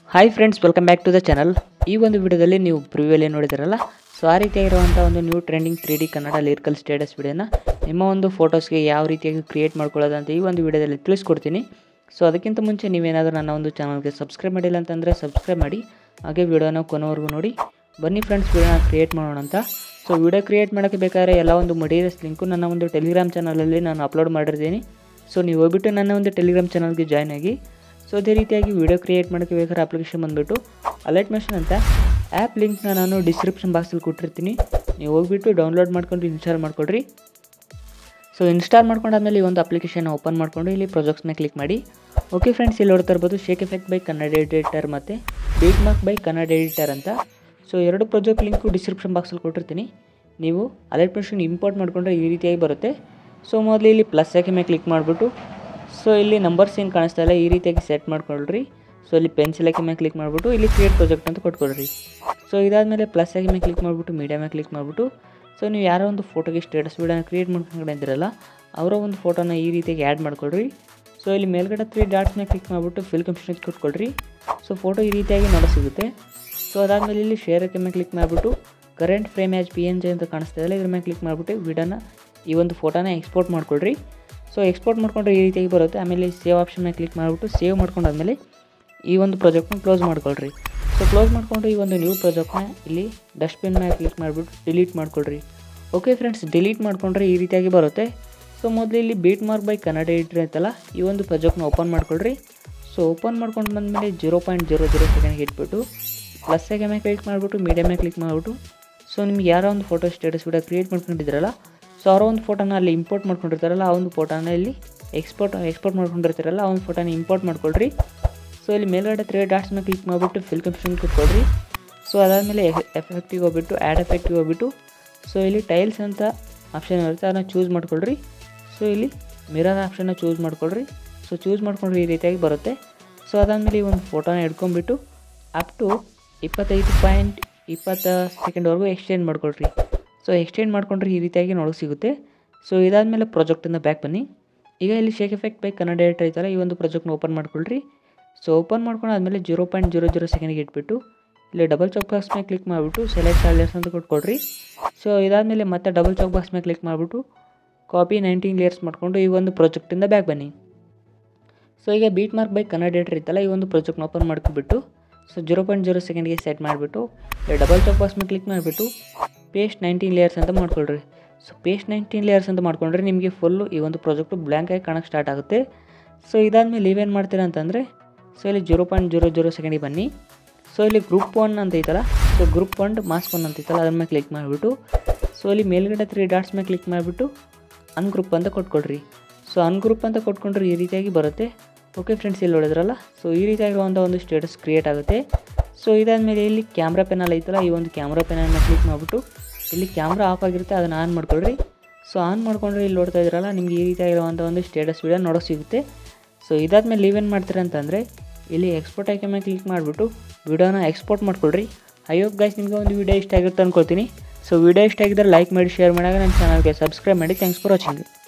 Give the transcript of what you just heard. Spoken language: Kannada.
hi friends welcome back to the channel ಈ ಒಂದು ವಿಡಿಯೋದಲ್ಲಿ ನೀವು ಪ್ರಿವ್ಯೂಲಿ ನೋಡಿದಿರಲ್ಲ ಸೊ ಆ ರೀತಿಯಾಗಿರುವಂಥ ಒಂದು new trending three D Kannada lyrical status ವಿಡಿಯೋನ ನಿಮ್ಮ ಒಂದು ಫೋಟೋಸ್ಗೆ ಯಾವ ರೀತಿಯಾಗಿ ಕ್ರಿಯೇಟ್ ಮಾಡ್ಕೊಳ್ಳೋದು ಅಂತ ಈ ಒಂದು ವಿಡಿಯೋದಲ್ಲಿ ತಿಳಿಸ್ಕೊಡ್ತೀನಿ ಸೊ ಅದಕ್ಕಿಂತ ಮುಂಚೆ ನೀವೇನಾದರೂ ನನ್ನ ಒಂದು ಚಾನಲ್ಗೆ ಸಬ್ಸ್ಕ್ರೈಬ್ ಮಾಡಿಲ್ಲ ಅಂತಂದರೆ ಸಬ್ಸ್ಕ್ರೈಬ್ ಮಾಡಿ ಹಾಗೆ ವಿಡಿಯೋನ ಕೊನೆವರೆಗೂ ನೋಡಿ ಬನ್ನಿ ಫ್ರೆಂಡ್ಸ್ ವಿಡಿಯೋನ ಕ್ರಿಯೇಟ್ ಮಾಡೋಣ ಅಂತ ಸೊ ವಿಡಿಯೋ ಕ್ರಿಯೇಟ್ ಮಾಡೋಕ್ಕೆ ಬೇಕಾದ್ರೆ ಎಲ್ಲ ಒಂದು ಮಟೀರಿಯಲ್ಸ್ ಲಿಂಕು ನನ್ನ ಒಂದು ಟೆಲಿಗ್ರಾಮ್ ಚಾನಲಲ್ಲಿ ನಾನು ಅಪ್ಲೋಡ್ ಮಾಡಿರ್ತೀನಿ ಸೊ ನೀವು ಹೋಗ್ಬಿಟ್ಟು ನನ್ನ ಒಂದು ಟೆಲಿಗ್ರಾಮ್ ಚಾನಲ್ಗೆ ಜಾಯ್ನ್ ಆಗಿ ಸೊ ಅದೇ ರೀತಿಯಾಗಿ ವಿಡಿಯೋ ಕ್ರಿಯೇಟ್ ಮಾಡೋಕ್ಕೆ ಬೇಕಾದ್ರೆ ಅಪ್ಲಿಕೇಶನ್ ಬಂದುಬಿಟ್ಟು ಅಲರ್ಟ್ ಮೆಷನ್ ಅಂತ ಆ್ಯಪ್ ಲಿಂಕ್ನ ನಾನು ಡಿಸ್ಕ್ರಿಪ್ಷನ್ ಬಾಕ್ಸಲ್ಲಿ ಕೊಟ್ಟಿರ್ತೀನಿ ನೀವು ಹೋಗ್ಬಿಟ್ಟು ಡೌನ್ಲೋಡ್ ಮಾಡ್ಕೊಂಡು ಇನ್ಸ್ಟಾಲ್ ಮಾಡ್ಕೊಳ್ರಿ ಸೊ ಇನ್ಸ್ಟಾಲ್ ಮಾಡ್ಕೊಂಡಾದ್ಮೇಲೆ ಈ ಒಂದು ಅಪ್ಲಿಕೇಶನ್ ಓಪನ್ ಮಾಡಿಕೊಂಡು ಇಲ್ಲಿ ಪ್ರಾಜೆಕ್ಟ್ಸ್ನ ಕ್ಲಿಕ್ ಮಾಡಿ ಓಕೆ ಫ್ರೆಂಡ್ಸ್ ಇಲ್ಲಿ ನೋಡ್ತಾ ಇರ್ಬೋದು shake effect by Kannada editor ಮತ್ತು beat mark by Kannada editor ಅಂತ ಸೊ ಎರಡು ಪ್ರಾಜೆಕ್ಟ್ ಲಿಂಕು ಡಿಸ್ಕ್ರಿಪ್ಷನ್ ಬಾಕ್ಸಲ್ಲಿ ಕೊಟ್ಟಿರ್ತೀನಿ ನೀವು ಅಲರ್ಟ್ ಮೆಷನ್ ಇಂಪೋರ್ಟ್ ಮಾಡಿಕೊಂಡ್ರೆ ಈ ರೀತಿಯಾಗಿ ಬರುತ್ತೆ ಸೊ ಮೊದಲು ಇಲ್ಲಿ ಪ್ಲಸ್ ಆಗಿ ಮೇಲೆ ಕ್ಲಿಕ್ ಮಾಡಿಬಿಟ್ಟು ಸೊ ಇಲ್ಲಿ ನಂಬರ್ಸ್ ಏನು ಕಾಣಿಸ್ತಾ ಇಲ್ಲ ಈ ರೀತಿಯಾಗಿ ಸೆಟ್ ಮಾಡ್ಕೊಳ್ರಿ ಸೊ ಇಲ್ಲಿ ಪೆನ್ಸಿಲ್ ಆಗಿ ಮೇಲೆ ಕ್ಲಿಕ್ ಮಾಡಿಬಿಟ್ಟು ಇಲ್ಲಿ ಕ್ರಿಯೇಟ್ ಪ್ರಾಜೆಕ್ಟ್ ಅಂತ ಕೊಟ್ಕೊಳ್ರಿ ಸೊ ಇದಾದಮೇಲೆ ಪ್ಲಸ್ ಆಗಿ ಮೇಲೆ ಕ್ಲಿಕ್ ಮಾಡಿಬಿಟ್ಟು ಮೀಡಿಯಾ ಮೇಲೆ ಕ್ಲಿಕ್ ಮಾಡಿಬಿಟ್ಟು ಸೊ ನೀವು ಯಾರೋ ಒಂದು ಫೋಟೋಗೆ ಸ್ಟೇಟಸ್ ವೀಡಿಯೋನ ಕ್ರಿಯೇಟ್ ಮಾಡ್ಕೊಂಡಿದ್ದೀರಲ್ಲ ಅವರ ಒಂದು ಫೋಟೋನ ಈ ರೀತಿಯಾಗಿ ಆ್ಯಡ್ ಮಾಡ್ಕೊಳ್ರಿ ಸೊ ಇಲ್ಲಿ ಮೇಲ್ಗಡೆ ತ್ರೀ ಡಾಟ್ಸ್ ಮೇಲೆ ಕ್ಲಿಕ್ ಮಾಡಿಬಿಟ್ಟು ಫಿಲ್ ಕಂಪ್ಯೂಷನ್ ಕೊಟ್ಕೊಳ್ರಿ ಸೊ ಫೋಟೋ ಈ ರೀತಿಯಾಗಿ ನೋಡೋ ಸಿಗುತ್ತೆ ಸೊ ಅದಾದಮೇಲೆ ಇಲ್ಲಿ ಶೇರ್ ಮೇಲೆ ಕ್ಲಿಕ್ ಮಾಡಿಬಿಟ್ಟು current frame as P N G ಅಂತ ಕಾಣಿಸ್ತಾ ಇಲ್ಲ ಇದ್ರ ಮೇಲೆ ಕ್ಲಿಕ್ ಮಾಡಿಬಿಟ್ಟು ವಿಡಿಯೋನ ಈ ಒಂದು ಫೋಟೋನ ಎಕ್ಸ್ಪೋರ್ಟ್ ಮಾಡ್ಕೊಳ್ರಿ ಸೊ ಎಕ್ಸ್ಪೋರ್ಟ್ ಮಾಡ್ಕೊಂಡ್ರೆ ಈ ರೀತಿಯಾಗಿ ಬರುತ್ತೆ ಆಮೇಲೆ ಸೇವ್ ಆಪ್ಷನ್ ಮೇಲೆ ಕ್ಲಿಕ್ ಮಾಡಿಬಿಟ್ಟು ಸೇವ್ ಮಾಡ್ಕೊಂಡಾದ್ಮೇಲೆ ಈ ಒಂದು ಪ್ರಾಜೆಕ್ಟ್ನ ಕ್ಲೋಸ್ ಮಾಡ್ಕೊಳ್ರಿ ಸೊ ಕ್ಲೋಸ್ ಮಾಡಿಕೊಂಡು ಈ ಒಂದು ನ್ಯೂ ಪ್ರಾಜೆಕ್ಟ್ನ ಇಲ್ಲಿ ಡಸ್ಟ್ಬಿನ್ ಮೇಲೆ ಕ್ಲಿಕ್ ಮಾಡಿಬಿಟ್ಟು ಡಿಲೀಟ್ ಮಾಡ್ಕೊಳ್ರಿ ಓಕೆ ಫ್ರೆಂಡ್ಸ್ ಡಿಲೀಟ್ ಮಾಡ್ಕೊಂಡ್ರೆ ಈ ರೀತಿಯಾಗಿ ಬರುತ್ತೆ ಸೊ ಮೊದಲು ಇಲ್ಲಿ beat mark by Kannada editor ಐತಲ್ಲ ಈ ಒಂದು ಪ್ರಾಜೆಕ್ಟ್ನ ಓಪನ್ ಮಾಡ್ಕೊಳ್ರಿ ಸೊ ಓಪನ್ ಮಾಡ್ಕೊಂಡು ಬಂದಮೇಲೆ ಜೀರೋ ಪಾಯಿಂಟ್ ಜೀರೋ ಜೀರೋ ಸೆಕೆಂಡ್ಗೆ ಇಟ್ಬಿಟ್ಟು ಪ್ಲಸ್ ಆಗಿ ಮೇಲೆ ಕ್ಲಿಕ್ ಮಾಡಿಬಿಟ್ಟು ಮೀಡಿಯಾ ಮೇಲೆ ಕ್ಲಿಕ್ ಮಾಡಿಬಿಟ್ಟು ಸೊ ನಿಮ್ಗೆ ಯಾರೋ ಒಂದು ಫೋಟೋ ಸ್ಟೇಟಸ್ ವಿಡಿಯೋ ಕ್ರಿಯೇಟ್ ಮಾಡ್ಕೊಂಡಿದ್ದೀರಲ್ಲ ಸೊ ಅವರ ಒಂದು ಫೋಟೋನ ಅಲ್ಲಿ ಇಂಪೋರ್ಟ್ ಮಾಡ್ಕೊಂಡಿರ್ತಾರಲ್ಲ ಆ ಒಂದು ಫೋಟೋನ ಇಲ್ಲಿ ಎಕ್ಸ್ಪೋರ್ಟ್ ಎಕ್ಸ್ಪೋರ್ಟ್ ಮಾಡ್ಕೊಂಡಿರ್ತಾರಲ್ಲ ಆ ಒಂದು ಫೋಟೋನ ಇಂಪೋರ್ಟ್ ಮಾಡ್ಕೊಳ್ರಿ ಸೊ ಇಲ್ಲಿ ಮೇಲ್ಗಡೆ ತ್ರೀ ಡಾಟ್ಸ್ ಮೇಲೆ ಕ್ಲಿಕ್ ಮಾಡಿಬಿಟ್ಟು ಫಿಲ್ ಕಂಪ್ಷನ್ ಕೊಟ್ಕೊಳ್ರಿ ಸೊ ಅದಾದಮೇಲೆ ಎಫೆಕ್ಟಿಗೆ ಹೋಗ್ಬಿಟ್ಟು ಆ್ಯಡ್ ಎಫೆಕ್ಟಿಗೆ ಹೋಗ್ಬಿಟ್ಟು ಸೊ ಇಲ್ಲಿ ಟೈಲ್ಸ್ ಅಂತ ಆಪ್ಷನ್ ಇರುತ್ತೆ ಅದನ್ನು ಚೂಸ್ ಮಾಡ್ಕೊಳ್ರಿ ಸೊ ಇಲ್ಲಿ ಮಿರರ್ ಆಪ್ಷನ್ನ ಚೂಸ್ ಮಾಡ್ಕೊಳ್ರಿ ಸೊ ಚೂಸ್ ಮಾಡ್ಕೊಂಡ್ರೆ ಈ ರೀತಿಯಾಗಿ ಬರುತ್ತೆ ಸೊ ಅದಾದಮೇಲೆ ಈ ಒಂದು ಫೋಟೋನ ಹಿಡ್ಕೊಂಡ್ಬಿಟ್ಟು ಅಪ್ ಟು ಇಪ್ಪತ್ತೈದು ಪಾಯಿಂಟ್ ಇಪ್ಪತ್ತು ಸೆಕೆಂಡ್ವರೆಗೂ ಎಕ್ಸ್ಚೇಂಜ್ ಮಾಡ್ಕೊಳ್ರಿ ಸೊ ಎಕ್ಸ್ಚೇಂಜ್ ಮಾಡ್ಕೊಂಡ್ರೆ ಈ ರೀತಿಯಾಗಿ ನೋಡೋಕೆ ಸಿಗುತ್ತೆ ಸೊ ಇದಾದಮೇಲೆ ಪ್ರಾಜೆಕ್ಟಿಂದ ಬ್ಯಾಕ್ ಬನ್ನಿ ಈಗ ಇಲ್ಲಿ shake effect by Kannada editor ಐತಲ್ಲ ಈ ಒಂದು ಪ್ರಾಜೆಕ್ಟ್ನ ಓಪನ್ ಮಾಡ್ಕೊಳ್ರಿ ಸೊ ಓಪನ್ ಮಾಡ್ಕೊಂಡಾದ್ಮೇಲೆ ಜೀರೋ ಪಾಯಿಂಟ್ ಜೀರೋ ಜೀರೋ ಸೆಕೆಂಡ್ಗೆ ಇಟ್ಬಿಟ್ಟು ಇಲ್ಲಿ ಡಬಲ್ ಚಾಕ್ ಬಾಕ್ಸ್ ಮೇಲೆ ಕ್ಲಿಕ್ ಮಾಡಿಬಿಟ್ಟು ಸೆಲೆಕ್ಟ್ ಲೇಯರ್ಸ್ ಅಂತ ಕೊಟ್ಕೊಳ್ರಿ ಸೊ ಇದಾದಮೇಲೆ ಮತ್ತೆ ಡಬಲ್ ಚಾಕ್ ಬಾಕ್ಸ್ ಮೇಲೆ ಕ್ಲಿಕ್ ಮಾಡಿಬಿಟ್ಟು ಕಾಪಿ ನೈನ್ಟೀನ್ ಲೇಯರ್ಸ್ ಮಾಡಿಕೊಂಡು ಈ ಒಂದು ಪ್ರಾಜೆಕ್ಟಿಂದ ಬ್ಯಾಕ್ ಬನ್ನಿ ಸೊ ಈಗ beat mark by Kannada editor ಇತ್ತಲ್ಲ ಈ ಒಂದು ಪ್ರಾಜೆಕ್ಟ್ನ ಓಪನ್ ಮಾಡ್ಕೊಬಿಟ್ಟು so zero point zero ಸೆಕೆಂಡ್ಗೆ set ಮಾಡಿಬಿಟ್ಟು ಡಬಲ್ ಚಾಕ್ ಬಾಕ್ಸ್ ಮೇಲೆ ಕ್ಲಿಕ್ ಮಾಡಿಬಿಟ್ಟು ಪೇಸ್ಟ್ ನೈನ್ಟೀನ್ ಲೇಯರ್ಸ್ ಅಂತ ಮಾಡ್ಕೊಳ್ರಿ ಸೊ ಪೇಸ್ಟ್ ನೈನ್ಟೀನ್ ಲೇಯರ್ಸ್ ಅಂತ ಮಾಡ್ಕೊಂಡ್ರೆ ನಿಮಗೆ ಫುಲ್ಲು ಈ ಒಂದು ಪ್ರಾಜೆಕ್ಟು ಬ್ಲ್ಯಾಂಕಾಗಿ ಕಾಣೋಕ್ಕೆ ಸ್ಟಾರ್ಟ್ ಆಗುತ್ತೆ ಸೊ ಇದಾದಮೇಲೆ ನೀವೇನು ಮಾಡ್ತೀರಾ ಅಂತಂದರೆ ಸೊ ಇಲ್ಲಿ ಜೀರೋ ಪಾಯಿಂಟ್ ಜೀರೋ ಜೀರೋ ಸೆಕೆಂಡಿಗೆ ಬನ್ನಿ ಸೊ ಇಲ್ಲಿ ಗ್ರೂಪ್ ಒನ್ ಅಂತ ಐತಲ್ಲ so group one mask one ಅಂತ ಐತಲ್ಲ ಅದ್ರ ಮೇಲೆ ಕ್ಲಿಕ್ ಮಾಡಿಬಿಟ್ಟು ಸೊ ಇಲ್ಲಿ ಮೇಲ್ಗಡೆ ತ್ರೀ ಡಾಟ್ಸ್ ಮೇಲೆ ಕ್ಲಿಕ್ ಮಾಡಿಬಿಟ್ಟು ಅನ್ಗ್ರೂಪ್ ಅಂತ ಕೊಟ್ಕೊಡ್ರಿ ಸೊ ಅನ್ಗ್ರೂಪ್ ಅಂತ ಕೊಟ್ಕೊಂಡ್ರೆ ಈ ರೀತಿಯಾಗಿ ಬರುತ್ತೆ ಓಕೆ ಫ್ರೆಂಡ್ಸ್ ಇಲ್ಲಿ ನೋಡಿದ್ರಲ್ಲ ಸೊ ಈ ರೀತಿಯಾಗಿರುವಂಥ ಒಂದು ಸ್ಟೇಟಸ್ ಕ್ರಿಯೇಟ್ ಆಗುತ್ತೆ ಸೊ ಇದಾದಮೇಲೆ ಇಲ್ಲಿ ಕ್ಯಾಮ್ರಾ ಪೆನಲ್ ಐತಲ್ಲ ಈ ಒಂದು ಕ್ಯಾಮ್ರಾ ಪೆನಲ್ನ ಕ್ಲಿಕ್ ಮಾಡಿಬಿಟ್ಟು ಇಲ್ಲಿ ಕ್ಯಾಮ್ರಾ ಆಫ್ ಆಗಿರುತ್ತೆ ಅದನ್ನು ಆನ್ ಮಾಡ್ಕೊಳ್ರಿ ಸೊ ಆನ್ ಮಾಡ್ಕೊಂಡ್ರೆ ಇಲ್ಲಿ ನೋಡ್ತಾ ಇದ್ದೀರಲ್ಲ ನಿಮ್ಗೆ ಈ ರೀತಿಯಾಗಿರುವಂಥ ಒಂದು ಸ್ಟೇಟಸ್ ವಿಡಿಯೋ ನೋಡೋಕೆ ಸಿಗುತ್ತೆ ಸೊ ಇದಾದ್ಮೇಲೆ ನೀವೇನು ಮಾಡ್ತೀರಾ ಅಂತಂದರೆ ಇಲ್ಲಿ ಎಕ್ಸ್ಪೋರ್ಟ್ ಆಯ್ಕೆ ಮೇಲೆ ಕ್ಲಿಕ್ ಮಾಡಿಬಿಟ್ಟು ವಿಡಿಯೋನ ಎಕ್ಸ್ಪೋರ್ಟ್ ಮಾಡ್ಕೊಳ್ರಿ ಐ ಹೋಪ್ ಗೈಸ್ ನಿಮಗೆ ಒಂದು ವಿಡಿಯೋ ಇಷ್ಟ ಆಗಿರುತ್ತೆ ಅಂದ್ಕೊಳ್ತೀನಿ ಸೊ ವಿಡಿಯೋ ಇಷ್ಟ ಆಗಿದ್ದರೆ ಲೈಕ್ ಮಾಡಿ ಶೇರ್ ಮಾಡಾಗ ನನ್ನ ಚಾನಲ್ಗೆ ಸಬ್ಸ್ಕ್ರೈಬ್ ಮಾಡಿ ಥ್ಯಾಂಕ್ಸ್ ಫಾರ್ ವಾಚಿಂಗ್